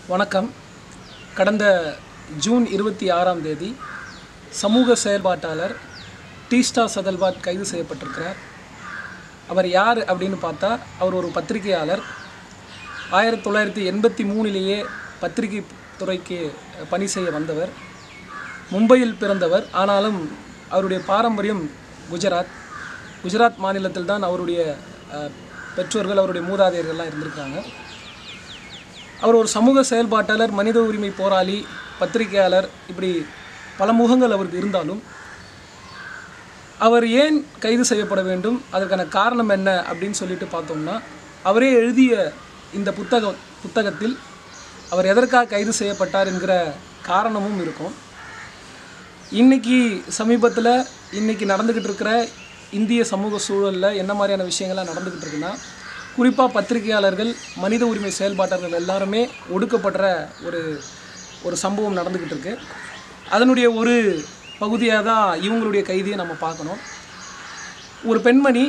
வணக்கம் கடந்த ஜூன் இருபத்தி ஆறாம் தேதி சமூக செயல்பாட்டாளர் டீஸ்டா சதல்வாட் கைது செய்யப்பட்டிருக்கிறார் அவர் யார் அப்படின்னு பார்த்தா அவர் ஒரு பத்திரிகையாளர் ஆயிரத்தி தொள்ளாயிரத்தி எண்பத்தி மூணிலேயே பத்திரிகை துறைக்கு பணி செய்ய வந்தவர் மும்பையில் பிறந்தவர் ஆனாலும் அவருடைய பாரம்பரியம் குஜராத் குஜராத் மாநிலத்தில் தான் அவருடைய அஹ், பெற்றோர்கள் அவருடைய மூதாதையர்கள்லாம் இருந்திருக்காங்க அவர் ஒரு சமூக செயல்பாட்டாளர் மனித உரிமை போராளி பத்திரிகையாளர் இப்படி பல முகங்கள் அவருக்கு இருந்தாலும் அவர் ஏன் கைது செய்யப்பட வேண்டும் அதற்கான காரணம் என்ன அப்படின்னு சொல்லிட்டு பார்த்தோம்னா அவரே எழுதிய இந்த புத்தகம் புத்தகத்தில் அவர் எதற்காக கைது செய்யப்பட்டார் என்கிற காரணமும் இருக்கும் இன்னைக்கு சமீபத்தில் இன்னைக்கு நடந்துக்கிட்டு இருக்கிற இந்திய சமூக சூழலில் என்ன மாதிரியான விஷயங்கள்லாம் நடந்துக்கிட்டு இருக்குன்னா குறிப்பாக பத்திரிகையாளர்கள் மனித உரிமை செயல்பாட்டாளர்கள் எல்லாருமே ஒடுக்கப்படுற ஒரு ஒரு சம்பவம் நடந்துக்கிட்டு இருக்கு அதனுடைய ஒரு பகுதியாக தான் இவங்களுடைய கைதியை நம்ம பார்க்கணும் ஒரு பெண்மணி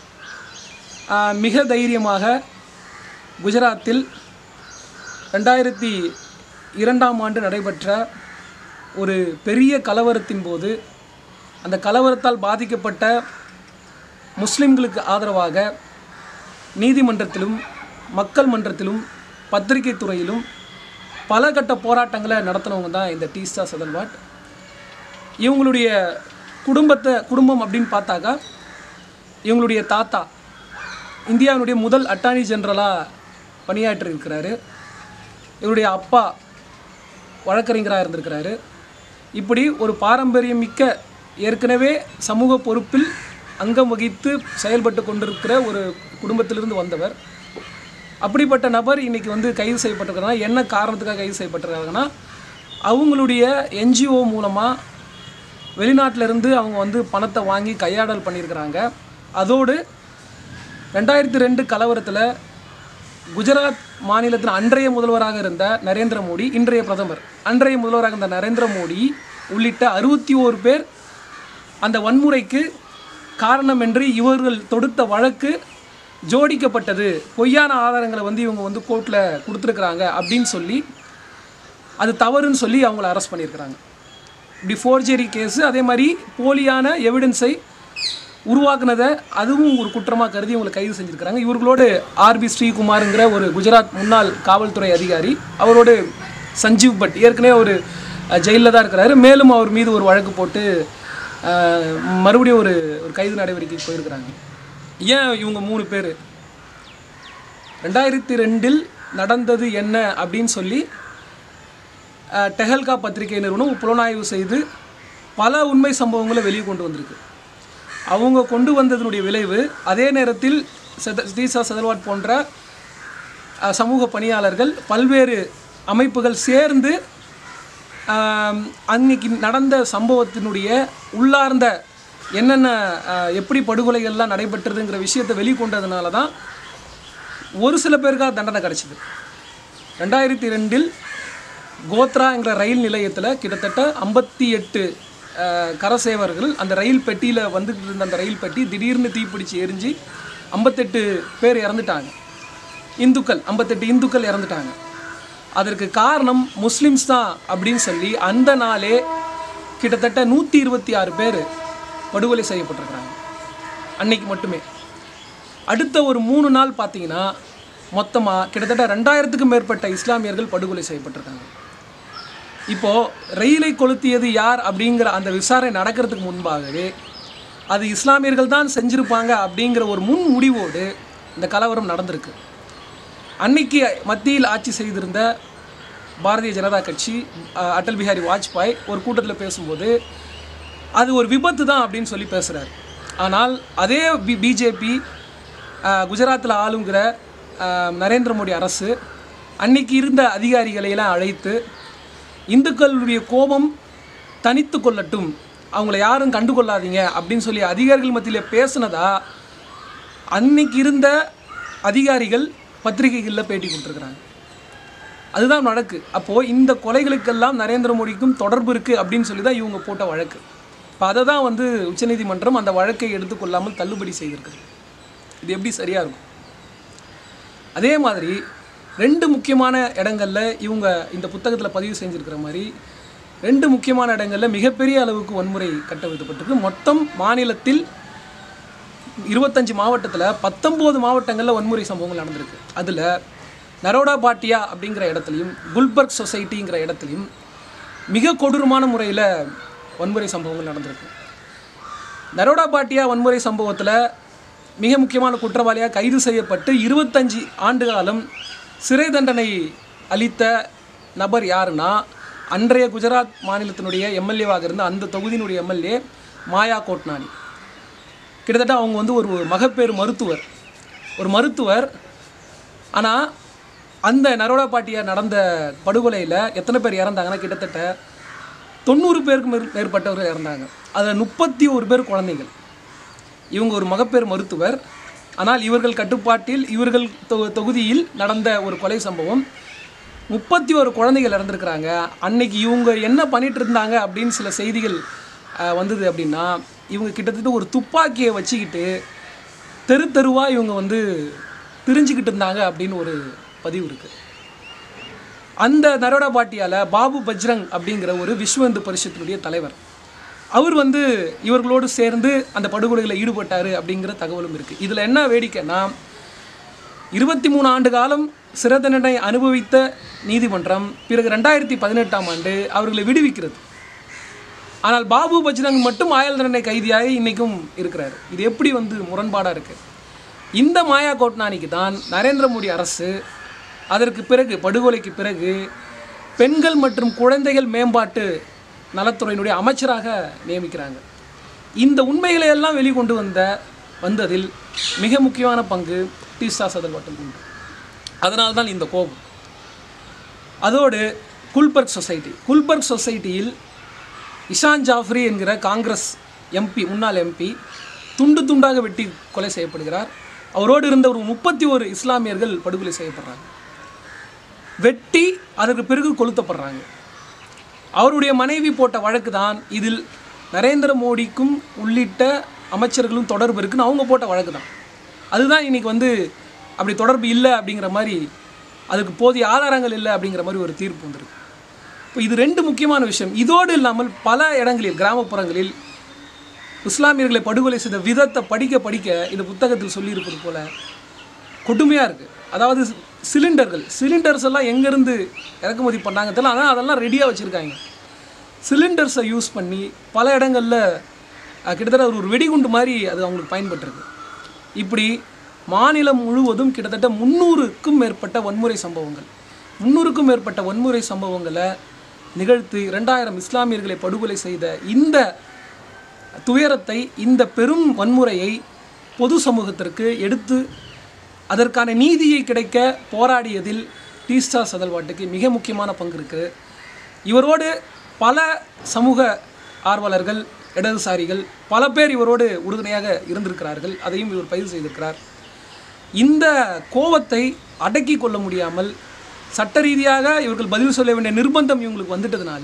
ஆஹ், மிக தைரியமாக குஜராத்தில் ரெண்டாயிரத்தி இரண்டாம் ஆண்டு நடைபெற்ற ஒரு பெரிய கலவரத்தின் போது அந்த கலவரத்தால் பாதிக்கப்பட்ட முஸ்லிம்களுக்கு ஆதரவாக நீதிமன்றத்திலும் மக்கள் மன்றத்திலும் பத்திரிகை துறையிலும் பல கட்ட போராட்டங்களை நடத்தினவங்க தான் இந்த டீஸ்டா சதல்வாட் இவங்களுடைய குடும்பத்தை குடும்பம் அப்படின்னு பார்த்தாக்கா இவங்களுடைய தாத்தா இந்தியாவினுடைய முதல் அட்டார்னி ஜெனரலாக பணியாற்றி இருக்கிறாரு இவருடைய அப்பா வழக்கறிஞராக இருந்திருக்கிறாரு இப்படி ஒரு பாரம்பரியமிக்க ஏற்கனவே சமூக பொறுப்பில் அங்கம் வகித்து செயல்பட்டு கொண்டிருக்கிற ஒரு குடும்பத்திலிருந்து வந்தவர் அப்படிப்பட்ட நபர் இன்னைக்கு வந்து கைது செய்யப்பட்டிருக்கிறாங்க என்ன காரணத்துக்காக கைது செய்யப்பட்டிருக்காங்கன்னா அவங்களுடைய என்ஜிஓ மூலமாக வெளிநாட்டில இருந்து அவங்க வந்து பணத்தை வாங்கி கையாடல் பண்ணியிருக்கிறாங்க அதோடு ரெண்டாயிரத்தி ரெண்டு கலவரத்தில் குஜராத் மாநிலத்தின் அன்றைய முதல்வராக இருந்த நரேந்திர மோடி இன்றைய பிரதமர் அன்றைய முதல்வராக இருந்த நரேந்திர மோடி உள்ளிட்ட அறுபத்தி ஓரு பேர் அந்த வன்முறைக்கு காரணம் என்று இவர்கள் தொடுத்த வழக்கு ஜோடிக்கப்பட்டது பொய்யான ஆதாரங்களை வந்து இவங்க வந்து கோர்ட்டில் கொடுத்துருக்குறாங்க அப்படின்னு சொல்லி அது தவறுன்னு சொல்லி அவங்கள அரெஸ்ட் பண்ணியிருக்கிறாங்க இப்படி ஃபோர்ஜரி கேஸு அதே மாதிரி போலியான எவிடன்ஸை உருவாக்குனதை அதுவும் ஒரு குற்றமாக கருதி இவங்களை கைது செஞ்சுருக்கிறாங்க இவர்களோடு ஆர்பி ஸ்ரீகுமாருங்கிற ஒரு குஜராத் முன்னாள் காவல்துறை அதிகாரி அவரோடு சஞ்சீவ் பட் ஏற்கனவே ஒரு ஜெயிலில் தான் இருக்கிறாரு மேலும் அவர் மீது ஒரு வழக்கு போட்டு அஹ், மறுபடியும் ஒரு ஒரு கைது நடவடிக்கைக்கு போயிருக்கிறாங்க ஏன் இவங்க மூணு பேர் ரெண்டாயிரத்தி ரெண்டில் நடந்தது என்ன அப்படின்னு சொல்லி அஹ், டெஹல்கா பத்திரிகை நிறுவனம் புலனாய்வு செய்து பல உண்மை சம்பவங்களை வெளியே கொண்டு வந்திருக்கு அவங்க கொண்டு வந்ததனுடைய விளைவு அதே நேரத்தில் செத தீசா செதல்வாட் போன்ற அஹ், சமூக பணியாளர்கள் பல்வேறு அமைப்புகள் சேர்ந்து ஆம், அன்னைக்கு நடந்த சம்பவத்தினுடைய உள்ளார்ந்த என்னென்ன அஹ், எப்படி படுகொலைகள்லாம் நடைபெற்றதுங்கிற விஷயத்தை வெளிக்கொண்டதுனால தான் ஒரு சில பேருக்காக தண்டனை கிடச்சிது ரெண்டாயிரத்தி ரெண்டில் கோத்ராங்கிற ரயில் நிலையத்தில் கிட்டத்தட்ட ஐம்பத்தி எட்டு கரசேவர்கள் அந்த ரயில் பெட்டியில் வந்துக்கிட்டு இருந்த அந்த ரயில் பெட்டி திடீர்னு தீப்பிடிச்சு எரிஞ்சு ஐம்பத்தெட்டு பேர் இறந்துட்டாங்க இந்துக்கள் ஐம்பத்தெட்டு இந்துக்கள் இறந்துட்டாங்க அதற்கு காரணம் முஸ்லிம்ஸ் தான் அப்படின்னு சொல்லி அந்த நாளே கிட்டத்தட்ட நூற்றி இருபத்தி ஆறு பேர் படுகொலை செய்யப்பட்டிருக்கிறாங்க அன்னைக்கு மட்டுமே அடுத்த ஒரு மூணு நாள் பார்த்தீங்கன்னா மொத்தமாக கிட்டத்தட்ட ரெண்டாயிரத்துக்கும் மேற்பட்ட இஸ்லாமியர்கள் படுகொலை செய்யப்பட்டிருக்காங்க இப்போது ரயிலை கொளுத்தியது யார் அப்படிங்கிற அந்த விசாரணை நடக்கிறதுக்கு முன்பாகவே அது இஸ்லாமியர்கள் தான் செஞ்சுருப்பாங்க அப்படிங்கிற ஒரு முன் முடிவோடு இந்த கலவரம் நடந்திருக்கு அன்னைக்கு மத்தியில் ஆட்சி செய்திருந்த பாரதிய ஜனதா கட்சி அஹ், அடல் பிஹாரி வாஜ்பாய் ஒரு கூட்டத்தில் பேசும்போது அது ஒரு விபத்து தான் அப்படின்னு சொல்லி பேசுகிறார் ஆனால் அதே பி பிஜேபி குஜராத்தில் ஆளுங்கிற அஹ், நரேந்திர மோடி அரசு அன்னைக்கு இருந்த அதிகாரிகளை எல்லாம் அழைத்து இந்துக்களுடைய கோபம் தனித்து கொள்ளட்டும் அவங்கள யாரும் கண்டுகொள்ளாதீங்க அப்படின்னு சொல்லி அதிகாரிகள் மத்தியில் பேசுனதா அன்னைக்கு இருந்த அதிகாரிகள் பத்திரிகைகளில் பேட்டி கொடுத்துருக்குறாங்க அதுதான் நடக்கு அப்போது இந்த கொலைகளுக்கெல்லாம் நரேந்திர மோடிக்கும் தொடர்பு இருக்குது அப்படின்னு சொல்லி தான் இவங்க போட்ட வழக்கு இப்போ அதை தான் வந்து உச்சநீதிமன்றம் அந்த வழக்கை எடுத்துக்கொள்ளாமல் தள்ளுபடி செய்திருக்கு இது எப்படி சரியாக இருக்கும் அதே மாதிரி ரெண்டு முக்கியமான இடங்கள்ல இவங்க இந்த புத்தகத்தில் பதிவு செஞ்சுருக்கிற மாதிரி ரெண்டு முக்கியமான இடங்கள்ல மிகப்பெரிய அளவுக்கு வன்முறை கட்டவிழ்க்கப்பட்டிருக்கு மொத்தம் மாநிலத்தில் இருபத்தஞ்சு மாவட்டத்தில் பத்தொம்போது மாவட்டங்களில் வன்முறை சம்பவங்கள் நடந்திருக்கு அதில் நரோடா பாட்டியா அப்படிங்கிற இடத்துலையும் குல்பர்க் சொசைட்டிங்கிற இடத்துலையும் மிக கொடூரமான முறையில் வன்முறை சம்பவங்கள் நடந்திருக்கு நரோடா பாட்டியா வன்முறை சம்பவத்தில் மிக முக்கியமான குற்றவாளியாக கைது செய்யப்பட்டு இருபத்தஞ்சி ஆண்டு காலம் சிறை தண்டனை அளித்த நபர் யாருன்னா அன்றைய குஜராத் மாநிலத்தினுடைய எம்எல்ஏவாக இருந்த அந்த தொகுதியினுடைய எம்எல்ஏ மாயா கோட்னானி கிட்டத்தட்ட அவங்க வந்து ஒரு மகப்பேறு மருத்துவர் ஒரு மருத்துவர் ஆனால் அந்த நரோடா பாட்டியார் நடந்த படுகொலையில் எத்தனை பேர் இறந்தாங்கன்னா கிட்டத்தட்ட தொண்ணூறு பேருக்கு மேற் மேற்பட்டவர்கள் இறந்தாங்க அதில் முப்பத்தி ஒரு பேர் குழந்தைகள் இவங்க ஒரு மகப்பேறு மருத்துவர் ஆனால் இவர்கள் கட்டுப்பாட்டில் இவர்கள் தொ- தொகுதியில் நடந்த ஒரு கொலை சம்பவம் முப்பத்தி ஒரு குழந்தைகள் இறந்துருக்குறாங்க அன்னைக்கு இவங்க என்ன பண்ணிட்டு இருந்தாங்க அப்படின்னு சில செய்திகள் அஹ், வந்தது அப்படின்னா இவங்க கிட்டத்தட்ட ஒரு துப்பாக்கியை வச்சுக்கிட்டு தெரு தெருவாக இவங்க வந்து திரிஞ்சுக்கிட்டு இருந்தாங்க அப்படின்னு ஒரு பதிவு இருக்குது அந்த நரோடா பாட்டியால பாபு பஜ்ரங் அப்படிங்கிற ஒரு விஸ்வ இந்து பரிஷத்தினுடைய தலைவர் அவர் வந்து இவர்களோடு சேர்ந்து அந்த படுகொலைகளில் ஈடுபட்டார் அப்படிங்கிற தகவலும் இருக்குது இதில் என்ன வேடிக்கைன்னா இருபத்தி மூணு ஆண்டு காலம் சிறை தண்டனை அனுபவித்த நீதிமன்றம் பிறகு ரெண்டாயிரத்தி பதினெட்டாம் ஆண்டு அவர்களை விடுவிக்கிறது ஆனால் பாபு பஜ்ரங் மட்டும் ஆயுள் தண்டனை கைதியாக இன்னைக்கும் இருக்கிறார் இது எப்படி வந்து முரண்பாடாக இருக்குது இந்த மாயா கோட்னானிக்கு தான் நரேந்திர மோடி அரசு அதற்கு பிறகு படுகொலைக்கு பிறகு பெண்கள் மற்றும் குழந்தைகள் மேம்பாட்டு நலத்துறையினுடைய அமைச்சராக நியமிக்கிறாங்க இந்த உண்மைகளை எல்லாம் வெளிக்கொண்டு வந்த வந்ததில் மிக முக்கியமான பங்கு டீஸ்டா சதல்வாட்டம் உண்டு அதனால தான் இந்த கோபம் அதோடு குல்பர்க் சொசைட்டி குல்பர்க் சொசைட்டியில் இஷான் ஜாஃப்ரி என்கிற காங்கிரஸ் எம்பி முன்னாள் எம்பி துண்டு துண்டாக வெட்டி கொலை செய்யப்படுகிறார் அவரோடு இருந்த ஒரு முப்பத்தி ஒரு இஸ்லாமியர்கள் படுகொலை செய்யப்படுறாங்க வெட்டி அதற்கு பிறகு கொளுத்தப்படுறாங்க அவருடைய மனைவி போட்ட வழக்கு தான் இதில் நரேந்திர மோடிக்கும் உள்ளிட்ட அமைச்சர்களும் தொடர்பு இருக்குன்னு அவங்க போட்ட வழக்கு தான் அதுதான் இன்னைக்கு வந்து அப்படி தொடர்பு இல்லை அப்படிங்கிற மாதிரி அதுக்கு போதிய ஆதாரங்கள் இல்லை அப்படிங்கிற மாதிரி ஒரு தீர்ப்பு வந்திருக்கு இப்போ இது ரெண்டு முக்கியமான விஷயம் இதோடு இல்லாமல் பல இடங்களில் கிராமப்புறங்களில் இஸ்லாமியர்களை படுகொலை செய்த விதத்தை படிக்க படிக்க இந்த புத்தகத்தில் சொல்லியிருப்பது போல கொடுமையாக இருக்குது அதாவது சிலிண்டர்கள் சிலிண்டர்ஸ் எல்லாம் எங்கேருந்து இறக்குமதி பண்ணாங்க தெரியல ஆனால் அதெல்லாம் ரெடியாக வச்சுருக்காங்க சிலிண்டர்ஸை யூஸ் பண்ணி பல இடங்களில் அஹ், கிட்டத்தட்ட ஒரு ஒரு வெடிகுண்டு மாதிரி அது அவங்களுக்கு பயன்பட்டிருக்கு இப்படி மாநிலம் முழுவதும் கிட்டத்தட்ட முந்நூறுக்கும் மேற்பட்ட வன்முறை சம்பவங்கள் முந்நூறுக்கும் மேற்பட்ட வன்முறை சம்பவங்களை நிகழ்த்தி இரண்டாயிரம் இஸ்லாமியர்களை படுகொலை செய்த இந்த துயரத்தை இந்த பெரும் வன்முறையை பொது சமூகத்திற்கு எடுத்து அதற்கான நீதியை கிடைக்க போராடியதில் டீஸ்டா சதல்வாட்டுக்கு மிக முக்கியமான பங்கு இருக்குது இவரோடு பல சமூக ஆர்வலர்கள் இடதுசாரிகள் பல பேர் இவரோடு உறுதுணையாக இருந்திருக்கிறார்கள் அதையும் இவர் பதிவு செய்திருக்கிறார் இந்த கோவத்தை அடக்கி கொள்ள முடியாமல் சட்ட ரீதியாக இவர்கள் பதில் சொல்ல வேண்டிய நிர்பந்தம் இவங்களுக்கு வந்துட்டதுனால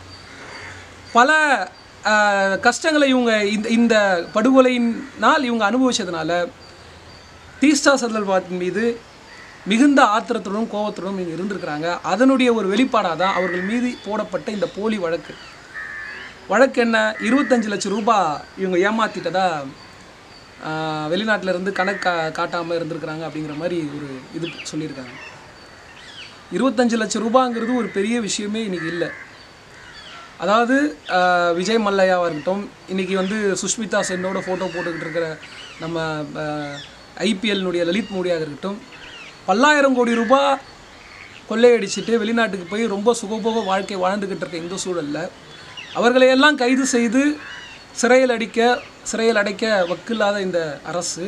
பல ஆஹ், கஷ்டங்களை இவங்க இந்த இந்த படுகொலையினால் இவங்க அனுபவிச்சதுனால டீஸ்டா சதல்வாத்தின் மீது மிகுந்த ஆத்திரத்துடனும் கோபத்துடனும் இவங்க இருந்திருக்கிறாங்க அதனுடைய ஒரு வெளிப்பாடாக தான் அவர்கள் மீது போடப்பட்ட இந்த போலி வழக்கு வழக்கு என்ன இருபத்தஞ்சு லட்சம் ரூபாய் இவங்க ஏமாத்திட்டதா ஆஹ், வெளிநாட்டுல இருந்து கணக்கு கா காட்டாமல் இருந்திருக்கிறாங்க அப்படிங்கிற மாதிரி ஒரு இது சொல்லியிருக்காங்க இருபத்தஞ்சு லட்சம் ரூபாங்கிறது ஒரு பெரிய விஷயமே இன்னைக்கு இல்லை அதாவது ஆஹ், விஜய் மல்லையாவாக இருக்கட்டும் இன்றைக்கி வந்து சுஷ்மிதா சென்னோட ஃபோட்டோ போட்டுக்கிட்டு இருக்கிற நம்ம ஐபிஎல்னுடைய லலித் மோடியாக இருக்கட்டும் பல்லாயிரம் கோடி ரூபாய் கொள்ளையடிச்சிட்டு வெளிநாட்டுக்கு போய் ரொம்ப சுகபோக வாழ்க்கை வாழ்ந்துக்கிட்டு இருக்க இந்த சூழலில் அவர்களையெல்லாம் கைது செய்து சிறையில் அடிக்க சிறையில் அடைக்க வக்கில்லாத இந்த அரசு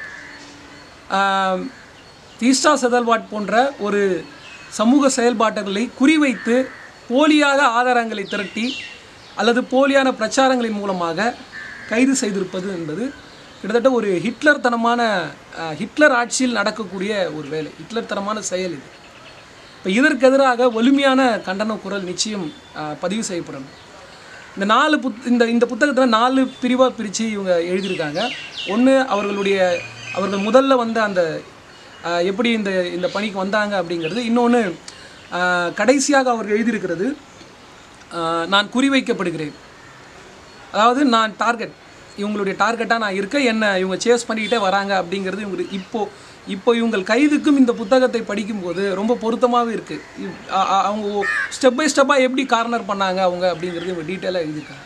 ஆம், தீஸ்டா செதல்வாட் போன்ற ஒரு சமூக செயல்பாடுகளை குறிவைத்து போலியாக ஆதாரங்களை திரட்டி அல்லது போலியான பிரச்சாரங்களின் மூலமாக கைது செய்திருப்பது என்பது கிட்டத்தட்ட ஒரு ஹிட்லர் தனமான அஹ், ஹிட்லர் ஆட்சியில் நடக்கக்கூடிய ஒரு வேலை ஹிட்லர் தனமான செயல் இது இப்போ இதற்கு எதிராக வலிமையான கண்டன குரல் நிச்சயம் அஹ், பதிவு செய்யப்படணும் இந்த நாலு புத் இந்த இந்த புத்தகத்தில் நாலு பிரிவாக பிரித்து இவங்க எழுதியிருக்காங்க ஒன்று அவர்களுடைய அவர்கள் முதல்ல வந்த அந்த ஆஹ் எப்படி இந்த இந்த பணிக்கு வந்தாங்க அப்படிங்கிறது இன்னொன்று கடைசியாக அவர் எழுதியிருக்கிறது ஆஹ் நான் குறிவைக்கப்படுகிறேன் அதாவது நான் டார்கெட் இவங்களுடைய டார்கெட்டாக நான் இருக்க என்ன இவங்க சேஸ் பண்ணிக்கிட்டே வராங்க அப்படிங்கிறது இவங்களுக்கு இப்போ இப்போ இவங்கள் கைதுக்கும் இந்த புத்தகத்தை படிக்கும்போது ரொம்ப பொருத்தமாகவே இருக்குது அவங்க ஸ்டெப் பை ஸ்டெப்பாக எப்படி கார்னர் பண்ணாங்க அவங்க அப்படிங்கிறது இவங்க டீட்டெயிலாக எழுதியிருக்காங்க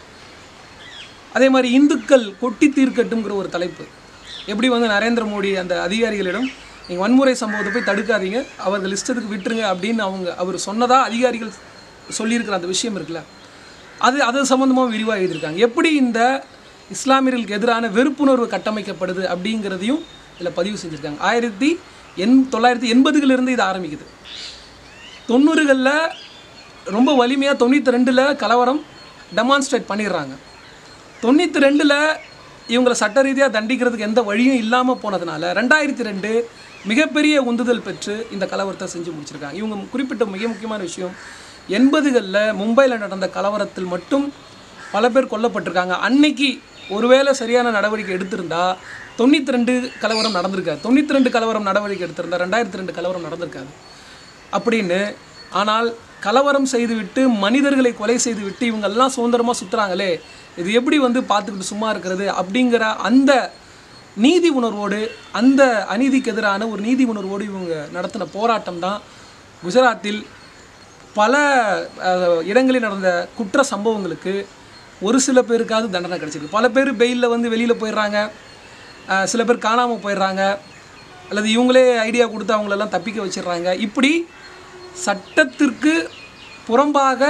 அதே மாதிரி இந்துக்கள் கொட்டி தீர்க்கட்டுங்கிற ஒரு தலைப்பு எப்படி வந்து நரேந்திர மோடி அந்த அதிகாரிகளிடம் நீங்கள் வன்முறை சம்பவத்தை போய் தடுக்காதீங்க அவர்கள் இஷ்டத்துக்கு விட்டுருங்க அப்படின்னு அவங்க அவர் சொன்னதா அதிகாரிகள் சொல்லியிருக்கிற அந்த விஷயம் இருக்குல்ல அது அது சம்மந்தமாக விரிவாக எழுதியிருக்காங்க எப்படி இந்த இஸ்லாமியர்களுக்கு எதிரான வெறுப்புணர்வு கட்டமைக்கப்படுது அப்படிங்கிறதையும் இதில் பதிவு செஞ்சுருக்காங்க ஆயிரத்தி எண் தொள்ளாயிரத்தி எண்பதுகளிலிருந்து இது ஆரம்பிக்குது தொண்ணூறுகளில் ரொம்ப வலிமையாக தொண்ணூற்றி ரெண்டில் கலவரம் டெமான்ஸ்ட்ரேட் பண்ணிடுறாங்க தொண்ணூற்றி ரெண்டில் இவங்களை சட்ட ரீதியாக தண்டிக்கிறதுக்கு எந்த வழியும் இல்லாமல் போனதுனால ரெண்டாயிரத்தி ரெண்டு மிகப்பெரிய உந்துதல் பெற்று இந்த கலவரத்தை செஞ்சு முடிச்சிருக்காங்க இவங்க குறிப்பிட்ட மிக முக்கியமான விஷயம் எண்பதுகளில் மும்பையில் நடந்த கலவரத்தில் மட்டும் பல பேர் கொல்லப்பட்டிருக்காங்க அன்னைக்கு ஒருவேளை சரியான நடவடிக்கை எடுத்திருந்தா தொண்ணூற்றி ரெண்டு கலவரம் நடந்திருக்காது தொண்ணூற்றி ரெண்டு கலவரம் நடவடிக்கை எடுத்திருந்தா ரெண்டாயிரத்தி ரெண்டு கலவரம் நடந்திருக்காது அப்படின்னு ஆனால் கலவரம் செய்துவிட்டு மனிதர்களை கொலை செய்துவிட்டு இவங்கெல்லாம் சுதந்திரமாக சுற்றுறாங்களே இது எப்படி வந்து பார்த்துக்கிட்டு சும்மா இருக்கிறது அப்படிங்கிற அந்த நீதி உணர்வோடு அந்த அநீதிக்கு எதிரான ஒரு நீதி உணர்வோடு இவங்க நடத்தின போராட்டம் தான் குஜராத்தில் பல அஹ், இடங்களில் நடந்த குற்ற சம்பவங்களுக்கு ஒரு சில பேருக்காவது தண்டனை கிடைச்சிருக்கு பல பேர் பெயிலில் வந்து வெளியில் போயிடுறாங்க அஹ், சில பேர் காணாமல் போயிடுறாங்க அல்லது இவங்களே ஐடியா கொடுத்து அவங்களெல்லாம் தப்பிக்க வச்சிடுறாங்க இப்படி சட்டத்திற்கு புறம்பாக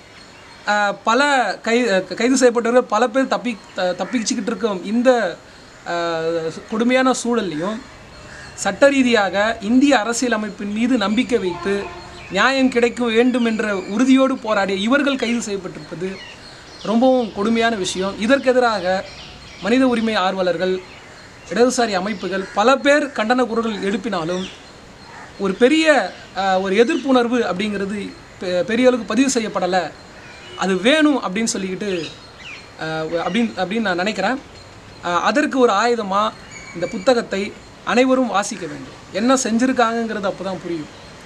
அஹ், பல கை கைது செய்யப்பட்டவர்கள் பல பேர் தப்பி த- தப்பிச்சுக்கிட்டு இருக்கும் இந்த அஹ், கொடுமையான சூழல்லையும் சட்ட ரீதியாக இந்திய அரசியலமைப்பின் மீது நம்பிக்கை வைத்து நியாயம் கிடைக்கும் வேண்டும் என்ற உறுதியோடு போராடிய இவர்கள் கைது செய்யப்பட்டிருப்பது ரொம்பவும் கொடுமையான விஷயம் இதற்கு எதிராக மனித உரிமை ஆர்வலர்கள் இடதுசாரி அமைப்புகள் பல பேர் கண்டன குரல்கள் எழுப்பினாலும் ஒரு பெரிய அஹ், ஒரு எதிர்ப்புணர்வு அப்படிங்கிறது பெ- பெரிய அளவுக்கு பதிவு செய்யப்படலை அது வேணும் அப்படின்னு சொல்லிக்கிட்டு அஹ், அப்படின்னு அப்படின்னு நான் நினைக்கிறேன் அஹ், அதற்கு ஒரு ஆயுதமாக இந்த புத்தகத்தை அனைவரும் வாசிக்க வேண்டும் என்ன செஞ்சுருக்காங்கங்கிறது அப்போ தான் புரியும்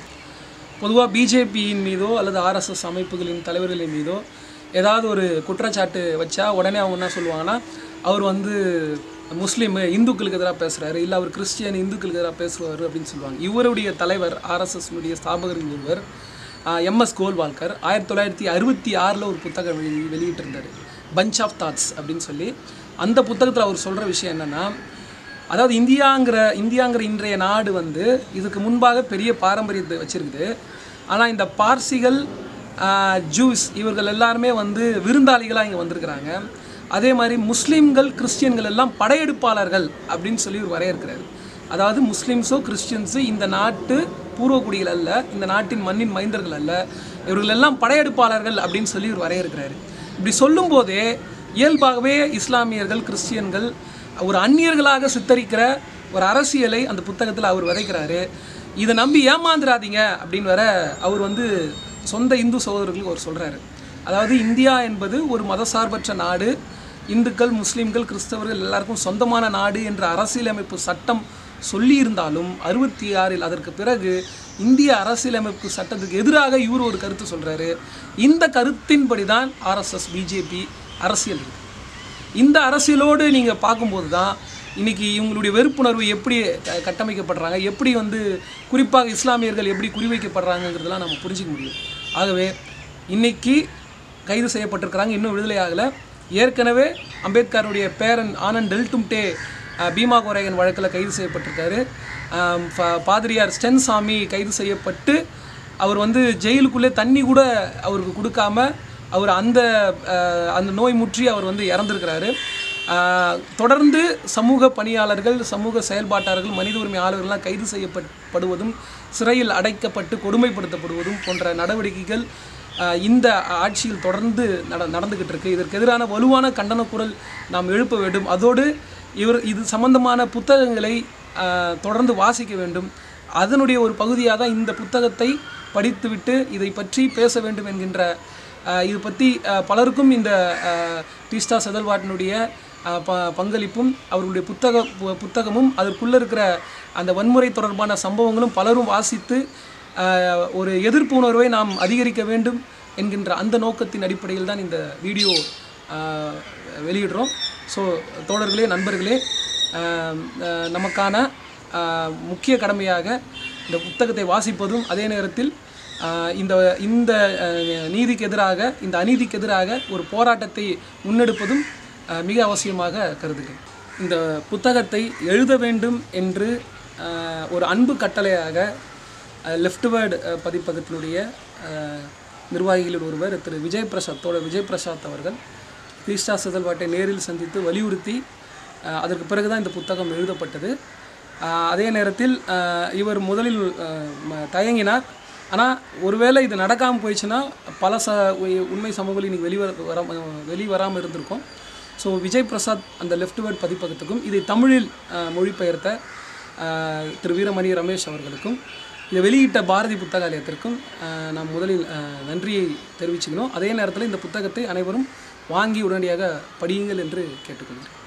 பொதுவாக பிஜேபியின் மீதோ அல்லது ஆர்எஸ்எஸ் அமைப்புகளின் தலைவர்களின் மீதோ ஏதாவது ஒரு குற்றச்சாட்டு வச்சா உடனே அவங்க என்ன சொல்லுவாங்கன்னா அவர் வந்து முஸ்லீம் இந்துக்களுக்கு எதிராக பேசுகிறாரு இல்லை அவர் கிறிஸ்டியன் இந்துக்களுக்கு எதிராக பேசுவார் அப்படின்னு சொல்லுவாங்க இவருடைய தலைவர் ஆர்எஸ்எஸ் உடைய ஸ்தாபகரின் ஒருவர் எம்எஸ் கோல்வால்கர் ஆயிரத்தி தொள்ளாயிரத்தி அறுபத்தி ஆறில் ஒரு புத்தகம் வெளி வெளியிட்டிருந்தார் பஞ்ச் ஆஃப் தாட்ஸ் அப்படின்னு சொல்லி அந்த புத்தகத்தில் அவர் சொல்கிற விஷயம் என்னென்னா அதாவது இந்தியாங்கிற இந்தியாங்கிற இன்றைய நாடு வந்து இதுக்கு முன்பாக பெரிய பாரம்பரியத்தை வச்சிருக்குது ஆனால் இந்த பார்சிகள் ஆஹ், ஜூஸ் இவர்கள் எல்லாருமே வந்து விருந்தாளிகளாக இங்கே வந்திருக்கிறாங்க அதே மாதிரி முஸ்லீம்கள் கிறிஸ்டியன்கள் எல்லாம் படையெடுப்பாளர்கள் அப்படின்னு சொல்லி ஒரு வரையறுக்கிறாரு அதாவது முஸ்லீம்ஸோ கிறிஸ்டியன்ஸோ இந்த நாட்டு பூர்வக்குடிகள் அல்ல இந்த நாட்டின் மண்ணின் மைந்தர்கள் அல்ல இவர்கள் எல்லாம் படையெடுப்பாளர்கள் அப்படின்னு சொல்லி ஒரு வரையறுக்கிறாரு இப்படி சொல்லும்போதே இயல்பாகவே இஸ்லாமியர்கள் கிறிஸ்டியன்கள் ஒரு அந்நியர்களாக சித்தரிக்கிற ஒரு அரசியலை அந்த புத்தகத்தில் அவர் விதைக்கிறாரு இதை நம்பி ஏமாந்துடாதீங்க அப்படின்னு வர அவர் வந்து சொந்த இந்து சகோதரர்களுக்கு அவர் சொல்கிறாரு அதாவது இந்தியா என்பது ஒரு மதசார்பற்ற நாடு இந்துக்கள் முஸ்லீம்கள் கிறிஸ்தவர்கள் எல்லாருக்கும் சொந்தமான நாடு என்ற அரசியலமைப்பு சட்டம் சொல்லியிருந்தாலும் அறுபத்தி ஆறில் அதற்கு பிறகு இந்திய அரசியலமைப்பு சட்டத்துக்கு எதிராக இவர் ஒரு கருத்து சொல்கிறாரு இந்த கருத்தின்படி தான் ஆர்எஸ்எஸ் பிஜேபி அரசியல் இருக்கு இந்த அரசியலோடு நீங்கள் பார்க்கும்போது தான் இன்னைக்கு இவங்களுடைய வெறுப்புணர்வு எப்படி க- கட்டமைக்கப்படுறாங்க எப்படி வந்து குறிப்பாக இஸ்லாமியர்கள் எப்படி குறிவைக்கப்படுறாங்கங்கிறதெல்லாம் நம்ம புரிஞ்சிக்க முடியும் ஆகவே இன்னைக்கு கைது செய்யப்பட்டிருக்கிறாங்க இன்னும் விடுதலை ஆகலை ஏற்கனவே அம்பேத்கருடைய பேரன் ஆனந்த் டெல்டும்டே அஹ், பீமா கோரேகன் வழக்கில் கைது செய்யப்பட்டிருக்காரு ஆம், பா- பாதிரியார் ஸ்டென் சாமி கைது செய்யப்பட்டு அவர் வந்து ஜெயிலுக்குள்ளே தண்ணி கூட அவருக்கு கொடுக்காம அவர் அந்த அஹ், அந்த நோய் முற்றி அவர் வந்து இறந்துருக்கிறாரு ஆஹ், தொடர்ந்து சமூக பணியாளர்கள் சமூக செயல்பாட்டாளர்கள் மனித உரிமை ஆளுநர்கள்லாம் கைது செய்யப்படுவதும் சிறையில் அடைக்கப்பட்டு கொடுமைப்படுத்தப்படுவதும் போன்ற நடவடிக்கைகள் ஆஹ், இந்த ஆட்சியில் தொடர்ந்து நட நடந்துக்கிட்டு இருக்கு இதற்கு எதிரான வலுவான கண்டன குரல் நாம் எழுப்ப வேண்டும் அதோடு இவர் இது சம்பந்தமான புத்தகங்களை ஆஹ், தொடர்ந்து வாசிக்க வேண்டும் அதனுடைய ஒரு பகுதியாக தான் இந்த புத்தகத்தை படித்துவிட்டு இதை பற்றி பேச வேண்டும் என்கின்ற ஆஹ், இது பற்றி ஆஹ், பலருக்கும் இந்த ஆஹ், டீஸ்டா செதல்வாட்டினுடைய அஹ், ப பங்களிப்பும் அவர்களுடைய புத்தக பு- புத்தகமும் அதற்குள்ளே இருக்கிற அந்த வன்முறை தொடர்பான சம்பவங்களும் பலரும் வாசித்து அஹ், ஒரு எதிர்ப்பு உணர்வை நாம் அதிகரிக்க வேண்டும் என்கின்ற அந்த நோக்கத்தின் அடிப்படையில் தான் இந்த வீடியோ அஹ், வெளியிடுறோம் ஸோ தோழர்களே நண்பர்களே அஹ், அஹ், நமக்கான அஹ், முக்கிய கடமையாக இந்த புத்தகத்தை வாசிப்பதும் அதே நேரத்தில் அஹ், இந்த இந்த அஹ், நீதிக்கு எதிராக இந்த அநீதிக்கு எதிராக ஒரு போராட்டத்தை முன்னெடுப்பதும் அஹ், மிக அவசியமாக கருதுகிறேன் இந்த புத்தகத்தை எழுத வேண்டும் என்று அஹ், ஒரு அன்பு கட்டளையாக லெஃப்ட் வேர்டு பதிப்பகத்தினுடைய அஹ், நிர்வாகிகளில் ஒருவர் திரு விஜய் பிரசாத் தோழர் விஜய் பிரசாத் அவர்கள் கிறிஸ்டா சிதல்வாட்டை நேரில் சந்தித்து வலியுறுத்தி அஹ், அதற்கு பிறகு தான் இந்த புத்தகம் எழுதப்பட்டது அஹ், அதே நேரத்தில் அஹ், இவர் முதலில் அஹ், ம- தயங்கினார் ஆனால் ஒருவேளை இது நடக்காமல் போயிடுச்சுன்னா பல ச உ- உண்மை சம்பவங்கள் இன்னைக்கு வெளிவர வர வெளிவராமல் இருந்திருக்கும் ஸோ விஜய் பிரசாத் அந்த லெஃப்ட் வேர்ட் பதிப்பகத்துக்கும் இதை தமிழில் அஹ், மொழிபெயர்த்த அஹ், திரு வீரமணி ரமேஷ் அவர்களுக்கும் இதை வெளியிட்ட பாரதி புத்தகாலயத்திற்கும் அஹ், நாம் முதலில் அஹ், நன்றியை தெரிவிச்சுக்கணும் அதே நேரத்தில் இந்த புத்தகத்தை அனைவரும் வாங்கி உடனடியாக படியுங்கள் என்று கேட்டுக்கொள்கிறேன்